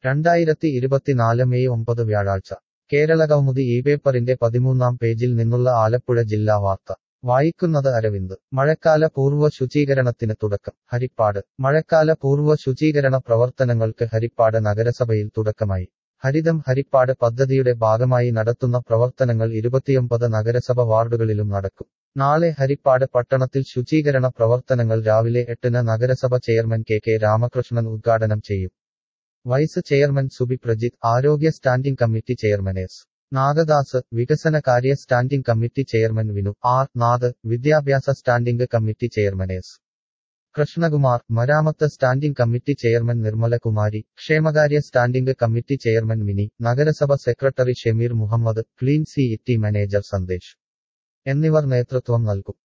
രണ്ടായിരത്തി ഇരുപത്തിനാല് മെയ് ഒമ്പത് വ്യാഴാഴ്ച കേരളകൗമുദി ഈ പേപ്പറിന്റെ പതിമൂന്നാം പേജിൽ നിന്നുള്ള ആലപ്പുഴ ജില്ലാ വാർത്ത വായിക്കുന്നത് അരവിന്ദ് മഴക്കാല പൂർവ്വ ശുചീകരണത്തിന് തുടക്കം ഹരിപ്പാട് മഴക്കാല പൂർവ്വ ശുചീകരണ പ്രവർത്തനങ്ങൾക്ക് ഹരിപ്പാട് നഗരസഭയിൽ തുടക്കമായി ഹരിതം ഹരിപ്പാട് പദ്ധതിയുടെ ഭാഗമായി നടത്തുന്ന പ്രവർത്തനങ്ങൾ ഇരുപത്തിയൊമ്പത് നഗരസഭ വാർഡുകളിലും നടക്കും നാളെ ഹരിപ്പാട് പട്ടണത്തിൽ ശുചീകരണ പ്രവർത്തനങ്ങൾ രാവിലെ എട്ടിന് നഗരസഭ ചെയർമാൻ കെ കെ രാമകൃഷ്ണൻ ഉദ്ഘാടനം ചെയ്യും വൈസ് ചെയർമാൻ സുബി പ്രജിത്ത് ആരോഗ്യ standing committee chairman S Nagadas വികസന കാര്യ standing committee chairman Vinu R Nath വിദ്യാഭ്യാസ standing committee chairman S Krishnakumar മരാമത്ത് സ്റ്റാൻഡിംഗ് കമ്മിറ്റി ചെയർമാൻ നിർമ്മലകുമാരി ക്ഷേമകാര്യ സ്റ്റാൻഡിംഗ് കമ്മിറ്റി ചെയർമാൻ മിനി നഗരസഭ secretary Shameer Muhammad clean city manager Sandesh എന്നിവർ നേതൃത്വം നൽകും